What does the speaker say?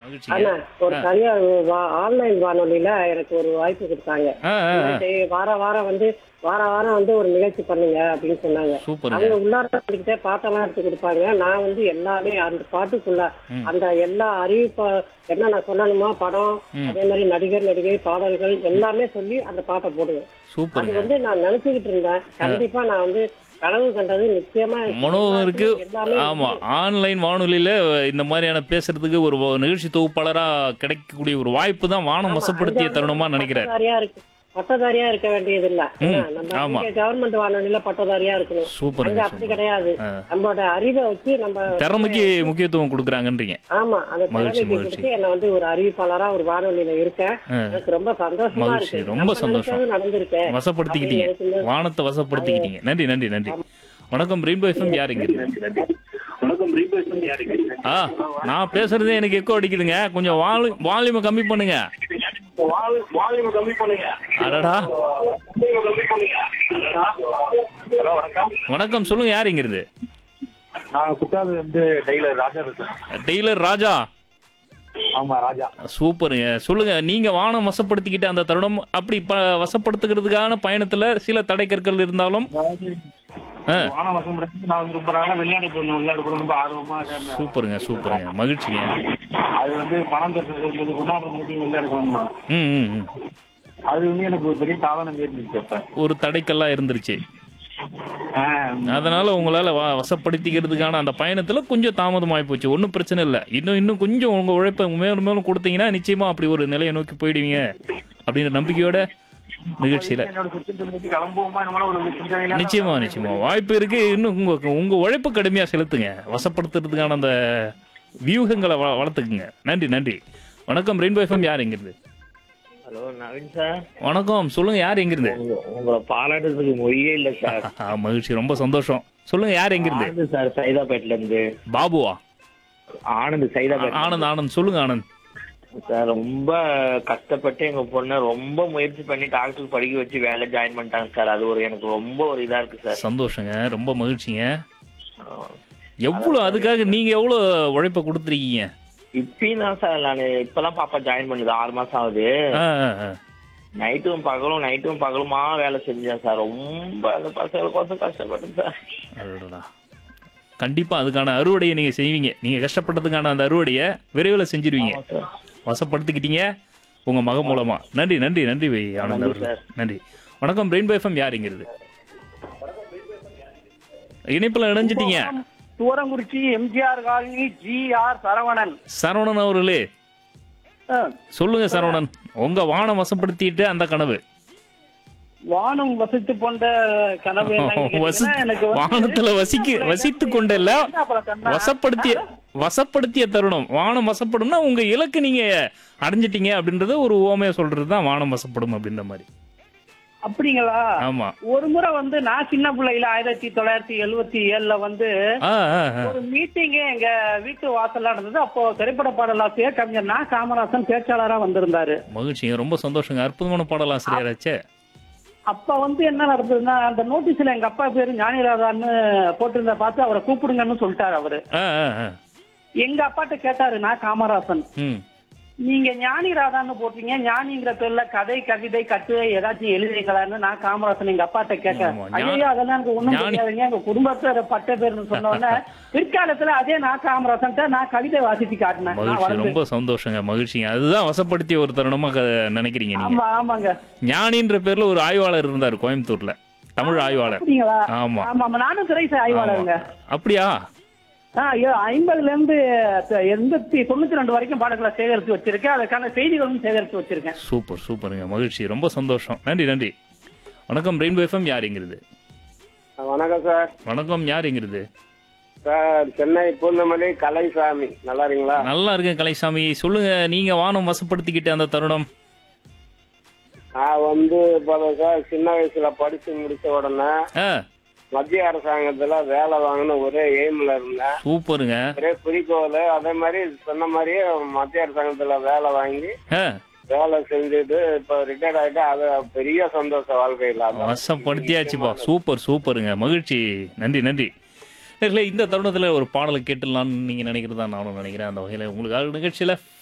மகிழ்ச்சிங்க ஆனா ஒரு தனியார் வா- ஆன்லைன் வானொலியில எனக்கு ஒரு வாய்ப்பு கொடுத்தாங்க ஆ ஆ ஆ. டே- வார வாரம் வந்து வார வாரம் வந்து ஒரு நிகழ்ச்சி பண்ணுங்க அப்படின்னு சொன்னாங்க சூப்பருங்க அவங்க உள்ளார பண்ணிக்கிட்டே பாட்டெல்லாம் எடுத்து கொடுப்பாங்க நான் வந்து எல்லாமே அந்த பாட்டுக்குள்ள அந்த எல்லா அறிவிப்ப என்ன நான் சொல்லணுமா படம் அதே மாதிரி நடிகர் நடிகை பாடல்கள் எல்லாமே சொல்லி அந்த பாட்டை போடுவேன் அது சூப்பருங்க வந்து நான் நினைச்சுக்கிட்டு இருந்தேன் கண்டிப்பா நான் வந்து கனவு கண்டது நிச்சயமா மனோகம் இருக்கு எல்லாமே ஆமா ஆன்லைன் வானொலியில இந்த மாதிரியான பேசுறதுக்கு ஒரு நிகழ்ச்சி தொகுப்பாளரா கிடைக்கக்கூடிய ஒரு வாய்ப்பு தான் வானம் வசப்படுத்திய தருணமா நினைக்கிறேன் பட்டதாரியா இருக்கு பட்டதாரியா இருக்க வேண்டியது இல்ல ம், நம்ம ஆமா. இங்க கவர்மெண்ட் வானொலியில பட்டதாரியா இருக்கணும் அங்க சூப்பருங்க அப்படி சூப்பர் கிடையாது ஆ. நம்மளோட அறிவை வச்சு நம்ம திறமைக்கு முக்கியத்துவம் கொடுக்குறாங்கன்றீங்க ஆமா அந்த மகிழ்ச்சி, திறமைக்கு மகிழ்ச்சி. கொடுத்து என்ன வந்து ஒரு அறிவிப்பாளரா ஒரு வானொலியில இருக்கேன் ஆ. எனக்கு ரொம்ப சந்தோஷமா மகிழ்ச்சி, இருக்கு ரொம்ப நம்ம சந்தோஷம். நினைச்சது நடந்திருக்கேன் வசப்படுத்திக்கிட்டீங்க அப்படின்னு நினைக்கும்போது வானத்தை வசப்படுத்திக்கிட்டீங்க நன்றி நன்றி நன்றி வணக்கம் ரெயின்போ எஃப்எம் யாருங்க ஆ நான் பேசுறதே எனக்கு எக்கோ அடிக்குதுங்க கொஞ்சம் வாலு வால்யூமை கம்மி பண்ணுங்க வால்யூம் கம்மி பண்ணுங்க அடடா கம்மி பண்ணுங்க ஹலோ வணக்கம் வணக்கம் சொல்லுங்க யாருங்கிறது நான் குற்றாலம் வந்து டெய்லர் ராஜா இருக்கேன் டெய்லர் ராஜா ஆமா ராஜா சூப்பருங்க சொல்லுங்க நீங்க வானம் வசப்படுத்திக்கிட்ட அந்த தருணம் அப்படி ப வசப்படுத்துக்கிறதுக்கான பயணத்துல சில தடைக்கற்கள் இருந்தாலும் அதாவது ஆ. வான வசம் முடிச்சு நான் வந்து ரொம்ப நாளா விளையாட போகணும் விளையாட போகணும் ரொம்ப ஆர்வமா இருக்கேன். சூப்பருங்க சூப்பருங்க மகிழ்ச்சிங்க அது வந்து பணம் கட்டுறது குணாபுரம் மீட்டிங் விளையாட போகணும் ம் ம் ம். அது வந்து எனக்கு ஒரு பெரிய சாதனம் ஏற்படுச்சு அப்ப ஒரு தடைக்கல்லாம் இருந்துருச்சு ஆ, அதனால உங்களால வ- வசப்படுத்திக்கிறதுக்கான அந்த பயணத்துல கொஞ்சம் தாமதமாகி போச்சு ஒன்றும் பிரச்சனை இல்லை இன்னும் இன்னும் கொஞ்சம் உங்க உழைப்பை மேலும் மேலும் கொடுத்தீங்கன்னா நிச்சயமா அப்படி ஒரு நிலையை நோக்கி போயிடுவீங்க அப்படின்ற நம்பிக்கையோட நிகழ்ச்சியில என்னோட சுற்றுச்சூழலுக்கு கிளம்புவோமா நம்மளால ஒரு சிந்தனையில நிச்சயமா நிச்சயமா வாய்ப்பு இருக்கு இன்னும் உங்க உங்க உழைப்பு கடுமையா செலுத்துங்க வசப்படுத்துறதுக்கான அந்த வியூகங்களை வ- வளர்த்துக்குங்க நன்றி நன்றி வணக்கம் ரெயின்போ எஃப்எம் யார் எங்கிருந்து ஹலோ நவீன் சார் வணக்கம் சொல்லுங்க யார் எங்கிருந்து உங்க- உங்களை பாராட்டுறதுக்கு மொழியே இல்ல சார் ஆ, மகிழ்ச்சி ரொம்ப சந்தோஷம் சொல்லுங்க யார் எங்கிருந்து ஆனந்த் சார் சைதாப்பேட்ல இருந்து பாபுவா ஆனந்த் சைதாப்பேட் ஆனந்த் ஆனந்த் சொல்லுங்க ஆனந்த் சார் ரொம்ப கஷ்டப்பட்டு எங்க பொண்ணை ரொம்ப முயற்சி பண்ணி டாக்டருக்கு படிக்க வச்சு வேலை ஜாயின் பண்ணிட்டாங்க சார் அது ஒரு எனக்கு ரொம்ப ஒரு இதா இருக்கு சார் சந்தோஷங்க ரொம்ப மகிழ்ச்சிங்க எவ்வளவு அதுக்காக நீங்க எவ்வளவு உழைப்ப கொடுத்துருக்கீங்க இப்பயும் தான் சார் நான் இப்பதான் பாப்பா ஜாயின் பண்ணுது ஆறு மாசம் ஆகுது ஆ, ஆ, ஆ. நைட்டும் பகலும் நைட்டும் பகலுமா வேலை செஞ்சேன் சார் ரொம்ப அந்த பசங்களுக்கோசம் கஷ்டப்பட்டேன் சார் அடடா. கண்டிப்பா அதுக்கான அறுவடையை நீங்க செய்வீங்க நீங்க கஷ்டப்பட்டதுக்கான அந்த அறுவடையை விரைவில் செஞ்சிருவீங்க ஆமா சார் வசப்படுத்திக்கிட்டீங்க உங்க மக மூலமா நன்றி நன்றி நன்றி வை ஆனந்த் நன்றி அவர்கள் சார். நன்றி வணக்கம் பிரெயின் எஃப்எம் யாருங்கிறது இணைப்புல இணைஞ்சிட்டீங்க Thurankurichi MGR colony G R Saravanan Saravanan அவர்களே ஆ, சொல்லுங்க சரவணன் உங்க வானம் வசப்படுத்திட்டு அந்த கனவு வானம் வசித்து கொண்ட கனவு என்னன்னு வசி கேட்டீங்கன்னா, எனக்கு வந்து வானத்துல வசிக்க வசித்து கொண்டல்ல அப்புறம் கண்ணா- வசப்படுத்திய வசப்படுத்திய தருணம் வானம் வசப்படும்னா உங்க இலக்கு நீங்க அடைஞ்சிட்டீங்க அப்படின்றத ஒரு ஓமையா சொல்றது தான் வானம் வசப்படும் அப்படின்ற மாதிரி அப்படிங்களா ஆமா ஒரு முறை வந்து நான் சின்ன பிள்ளையில ஆயிரத்தி தொள்ளாயிரத்தி எழுவத்தி ஏழுல வந்து ஆ ஆ, ஆ. ஒரு மீட்டிங் எங்க வீட்டு வாசல்ல நடந்தது அப்போ திரைப்பட பாடலாசிரியர் கவிஞர் நா காமராசன் பேச்சாளரா வந்திருந்தாரு மகிழ்ச்சிங்க ரொம்ப சந்தோஷங்க அற்புதமான பாடலாசிரியராச்சே அப்ப வந்து என்ன நடந்ததுன்னா அந்த நோட்டீஸ்ல எங்க அப்பா பேரு ஞானிராதான்னு போட்டிருந்த பார்த்து அவரை கூப்பிடுங்கன்னு சொல்லிட்டாரு அவரு ஆ ஆ ஆ எங்க அப்பாட்ட கேட்டாரு நான் காமராசன் ம் நீங்க ஞானி ராதான்னு போட்டீங்க ஞானிங்கிற பேர்ல கதை கவிதை கட்டுரை ஏதாச்சும் எழுதுறீங்களான்னு நான் காமராசன் எங்க அப்பாட்ட கேட்டேன் ஆமா, ஞா- ஐயோ அதெல்லாம் எனக்கு ஒண்ணும் ஞானி- தெரியாதுங்க எங்க குடும்பத்தோட பட்ட பேர்னு சொன்ன உடனே பிற்காலத்துல அதே நான் காமராசன் நான் கவிதை வாசிச்சு காட்டினேன் நான் மகிழ்ச்சி வளர்ந்து ரொம்ப சந்தோஷங்க மகிழ்ச்சிங்க அதுதான் வசப்படுத்திய ஒரு தருணமா க- நினைக்கிறீங்க நீங்க ஆமா ஆமாங்க ஞானின்ற பேர்ல ஒரு ஆய்வாளர் இருந்தார் கோயம்புத்தூர்ல தமிழ் ஆய்வாளர் அப்படிங்களா ஆமா ஆமா ஆமா நானும் திரை ஆய்வாளருங்க அப்படியா ஆ, ஐயோ, ஐம்பதுல இருந்து த- எண்பத்தி தொண்ணூத்தி ரெண்டு வரைக்கும் பாடல்களை சேகரித்து வச்சிருக்கேன் அதுக்கான செய்திகளும் சேகரித்து வச்சிருக்கேன் சூப்பர் சூப்பருங்க மகிழ்ச்சி ரொம்ப சந்தோஷம் நன்றி நன்றி வணக்கம் ரெயின்போ எஃப்எம் யாருங்கிறது வணக்கம் சார் வணக்கம் யாருங்கிறது சார் சென்னை பூந்தமல்லி கலைசாமி நல்லா இருக்கீங்களா நல்லா இருக்கேன் கலைசாமி சொல்லுங்க நீங்க வானம் வசப்படுத்திக்கிட்ட அந்த தருணம் நான் வந்து இப்போ சார் சின்ன வயசுல படிச்சு முடிச்ச உடனே ஆ மத்திய அரசாங்கத்துல வேலை வாங்கணும் ஒரே எய்ம்ல இருந்தேன் சூப்பருங்க ஒரே குறிக்கோள் அதே மாதிரி சொன்ன மாதிரியே மத்திய அரசாங்கத்துல வேலை வாங்கி ஆ வேலை செஞ்சுட்டு இப்போ ரிட்டையர்ட் ஆயிட்டு அது பெரிய சந்தோஷம் வாழ்க்கையில் அதான் வசப்படுத்தியாச்சுப்பா சூப்பர் சூப்பருங்க மகிழ்ச்சி நன்றி நன்றி இல்லை இந்த தருணத்தில் ஒரு பாடலை கேட்டுடலாம்னு நீங்கள் நினைக்கிறதா நானும் நினைக்கிறேன் அந்த வகையில் உங்களுக்காக நிகழ்ச்சியில்